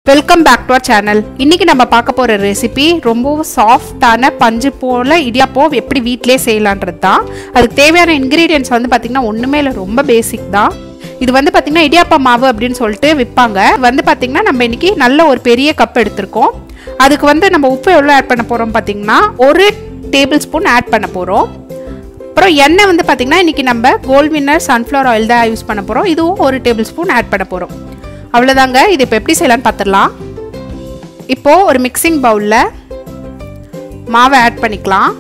welcome back to our channel இன்னைக்கு நம்ம பார்க்க போகிற ரெசிபி ரொம்பவும் சாஃப்டான பஞ்சு போல இடியாப்பம் எப்படி வீட்டிலே செய்யலான்றது தான் அதுக்கு தேவையான இன்க்ரீடியன்ஸ் வந்து பார்த்திங்கன்னா ஒன்றுமே இல்லை ரொம்ப பேசிக் தான் இது வந்து பார்த்திங்கன்னா இடியாப்ப மாவு அப்படின்னு சொல்லிட்டு விற்பாங்க வந்து பார்த்திங்கன்னா நம்ம இன்னைக்கு நல்ல ஒரு பெரிய கப் எடுத்திருக்கோம் அதுக்கு வந்து நம்ம உப்பு எவ்வளோ ஆட் பண்ண போகிறோம் பார்த்திங்கன்னா ஒரு டேபிள் ஸ்பூன் ஆட் பண்ண போகிறோம் அப்புறம் எண்ணெய் வந்து பார்த்திங்கன்னா இன்றைக்கி நம்ம கோல்ட் வின்னர் சன்ஃப்ளவர் ஆயில் தான் யூஸ் பண்ண போகிறோம் இதுவும் ஒரு டேபிள் ஸ்பூன் ஆட் பண்ண போகிறோம் அவ்வளோதாங்க இது இப்போ எப்படி செய்யலான்னு பார்த்துடலாம் இப்போது ஒரு மிக்சிங் பவுலில் மாவை ஆட் பண்ணிக்கலாம்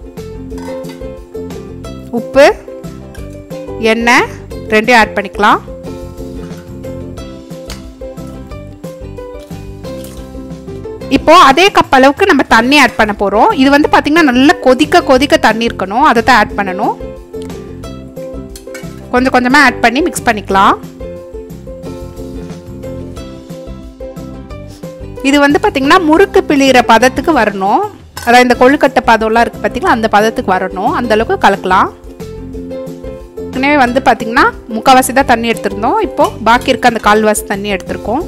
உப்பு எண்ணெய் ரெண்டையும் ஆட் பண்ணிக்கலாம் இப்போ அதே கப் அளவுக்கு நம்ம தண்ணி ஆட் பண்ண போகிறோம் இது வந்து பார்த்திங்கன்னா நல்லா கொதிக்க கொதிக்க தண்ணி இருக்கணும் அதை தான் ஆட் பண்ணணும் கொஞ்சம் கொஞ்சமாக ஆட் பண்ணி மிக்ஸ் பண்ணிக்கலாம் இது வந்து பார்த்திங்கன்னா முறுக்கு பிழிகிற பதத்துக்கு வரணும் அதாவது இந்த கொழுக்கட்டை பதம்லாம் இருக்குது பார்த்திங்களா அந்த பதத்துக்கு வரணும் அந்த அளவுக்கு கலக்கலாம் ஏற்கனவே வந்து பார்த்திங்கன்னா முக்கால்வாசி தான் தண்ணி எடுத்திருந்தோம் இப்போது பாக்கி இருக்க அந்த கால்வாசி தண்ணி எடுத்திருக்கோம்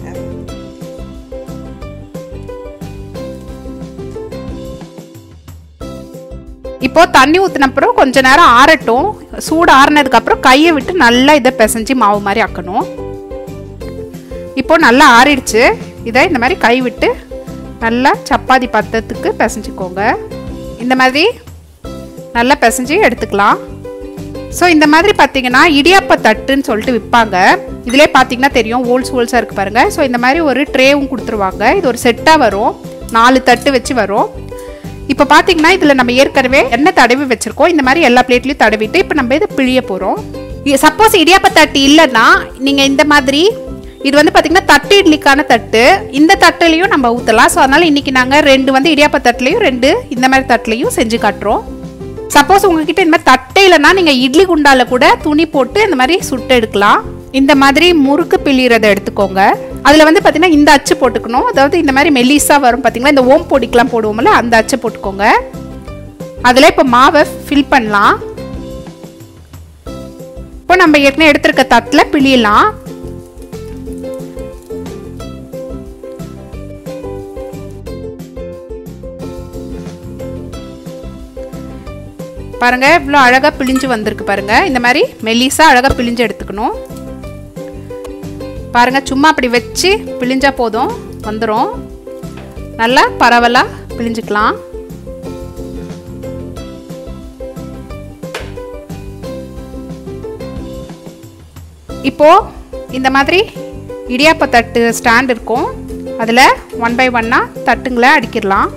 இப்போ தண்ணி ஊற்றினப்புறம் கொஞ்ச நேரம் ஆறட்டும் சூடு ஆறுனதுக்கப்புறம் கையை விட்டு நல்லா இதை பிசைஞ்சு மாவு மாதிரி ஆக்கணும் இப்போ நல்லா ஆறிடுச்சு இதை இந்த மாதிரி கை விட்டு நல்லா சப்பாத்தி பத்தத்துக்கு பிசைஞ்சுக்கோங்க இந்த மாதிரி நல்லா பிசைஞ்சு எடுத்துக்கலாம் ஸோ இந்த மாதிரி பார்த்தீங்கன்னா இடியாப்ப தட்டுன்னு சொல்லிட்டு விற்பாங்க இதிலே பார்த்தீங்கன்னா தெரியும் ஹோல்ஸ் ஹோல்ஸாக இருக்குது பாருங்கள் ஸோ இந்த மாதிரி ஒரு ட்ரேவும் கொடுத்துருவாங்க இது ஒரு செட்டாக வரும் நாலு தட்டு வச்சு வரும் இப்போ பார்த்தீங்கன்னா இதில் நம்ம ஏற்கனவே எண்ணெய் தடவி வச்சுருக்கோம் இந்த மாதிரி எல்லா பிளேட்லையும் தடவிட்டு இப்போ நம்ம இதை பிழிய போகிறோம் சப்போஸ் இடியாப்ப தட்டு இல்லைன்னா நீங்கள் இந்த மாதிரி இது வந்து பார்த்திங்கன்னா தட்டு இட்லிக்கான தட்டு இந்த தட்டுலையும் நம்ம ஊற்றலாம் ஸோ அதனால் இன்றைக்கி நாங்கள் ரெண்டு வந்து இடியாப்ப தட்டுலையும் ரெண்டு இந்த மாதிரி தட்டுலையும் செஞ்சு காட்டுறோம் சப்போஸ் உங்ககிட்ட இந்த மாதிரி தட்டை இல்லைன்னா நீங்கள் இட்லி குண்டால கூட துணி போட்டு இந்த மாதிரி சுட்டு எடுக்கலாம் இந்த மாதிரி முறுக்கு பிழிறதை எடுத்துக்கோங்க அதில் வந்து பார்த்திங்கன்னா இந்த அச்சு போட்டுக்கணும் அதாவது இந்த மாதிரி மெல்லிஸாக வரும் பார்த்திங்களா இந்த ஓம் பொடிக்கெலாம் போடுவோம்ல அந்த அச்சை போட்டுக்கோங்க அதில் இப்போ மாவை ஃபில் பண்ணலாம் இப்போ நம்ம ஏற்கனவே எடுத்திருக்க தட்டில் பிழியலாம் பாருங்க இவ்வளோ அழகாக பிழிஞ்சு வந்திருக்கு பாருங்க இந்த மாதிரி மெல்லிசா அழகாக பிழிஞ்சு எடுத்துக்கணும் பாருங்க சும்மா அப்படி வச்சு பிழிஞ்சா போதும் வந்துடும் நல்லா பரவலாக பிழிஞ்சுக்கலாம் இப்போ இந்த மாதிரி இடியாப்ப தட்டு ஸ்டாண்ட் இருக்கும் அதில் ஒன் பை ஒன்னாக தட்டுங்களை அடிக்கிடலாம்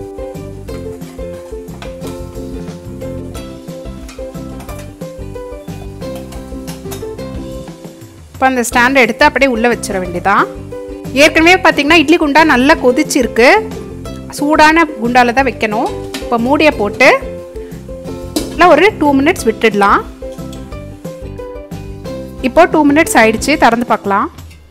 இப்போ அந்த ஸ்டாண்டை எடுத்து அப்படியே உள்ளே வச்சிட வேண்டியதான் ஏற்கனவே பார்த்தீங்கன்னா இட்லி குண்டா நல்லா கொதிச்சிருக்கு சூடான குண்டால தான் வைக்கணும் இப்போ மூடியை போட்டு நல்லா ஒரு டூ மினிட்ஸ் விட்டுடலாம் இப்போ டூ மினிட்ஸ் ஆயிடுச்சு திறந்து பார்க்கலாம்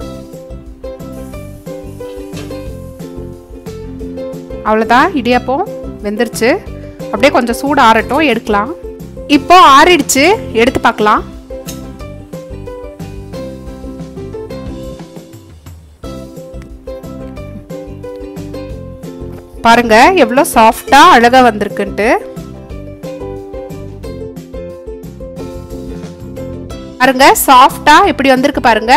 அவ்வளோதான் இடியாப்பம் வெந்துருச்சு அப்படியே கொஞ்சம் சூடு ஆறட்டும் எடுக்கலாம் இப்போ ஆறிடுச்சு எடுத்து பார்க்கலாம் பாருங்க எவ்வளோ சாஃப்டா அழகா வந்திருக்குன்ட்டு பாருங்க சாஃப்டா எப்படி வந்திருக்கு பாருங்க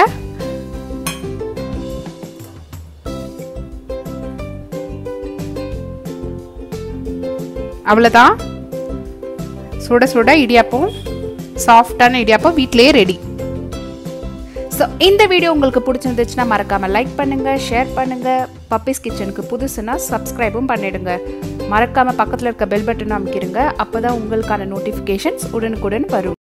அவ்வளோதான் சுட சுட இடியாப்பம் சாஃப்டான இடியாப்பம் வீட்டிலேயே ரெடி ஸோ இந்த வீடியோ உங்களுக்கு பிடிச்சிருந்துச்சுன்னா மறக்காமல் லைக் பண்ணுங்கள் ஷேர் பண்ணுங்கள் பப்பீஸ் கிச்சனுக்கு புதுசுனா சப்ஸ்கிரைபும் பண்ணிடுங்க மறக்காமல் பக்கத்தில் இருக்க பெல் பட்டனும் அமைக்கிருங்க அப்போ தான் உங்களுக்கான நோட்டிஃபிகேஷன்ஸ் உடனுக்குடன் வரும்